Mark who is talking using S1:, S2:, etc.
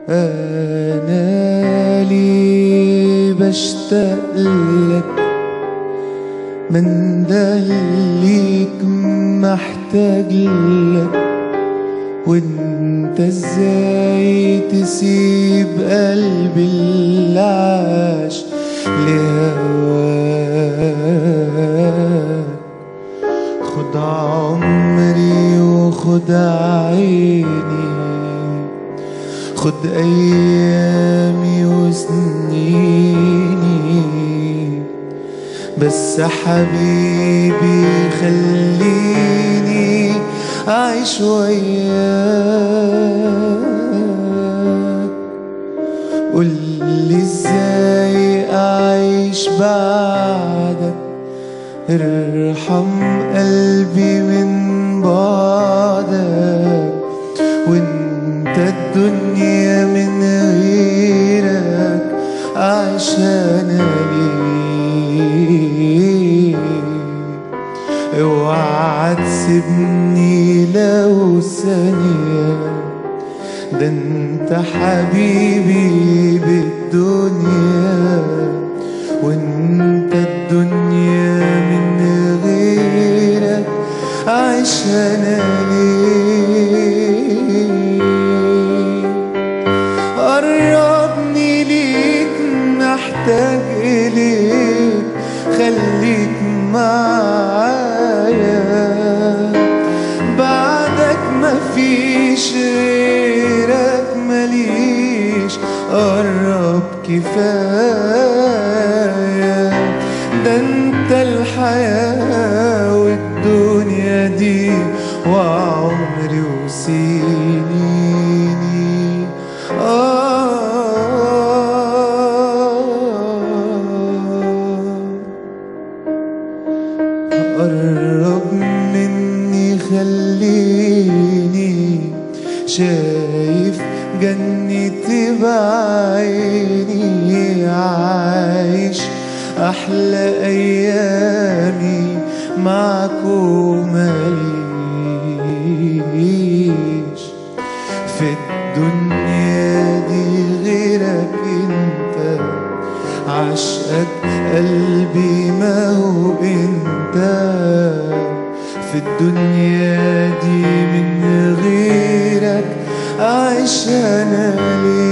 S1: أنا لي بشتاق لك من دليك محتاج لك وانت ازاي تسيب قلبي اللي عاش لهواك خد عمري وخد عيني خد ايامي وسنيني بس حبيبي خليني اعيش وياك قولي ازاي اعيش بعدك ارحم قلبي من بعدك وانت الدنيا من غيرك عشان ليك اوعى تسيبني لو ثانية ده انت حبيبي بالدنيا وانت الدنيا من غيرك عايش انا ليه قربني ليك محتاج اليك خليك معايا بعدك مفيش غيرك مليش قرب كفاية ده انت الحياة والدنيا دي وعمري وسنيني آه قرب مني خليني شايف جنتي بعيني عايش أحلى أيامي معك ومليش في الدنيا دي غيرك انت عشقك قلبي ما هو انت في الدنيا دي من غيرك عايش انا ليه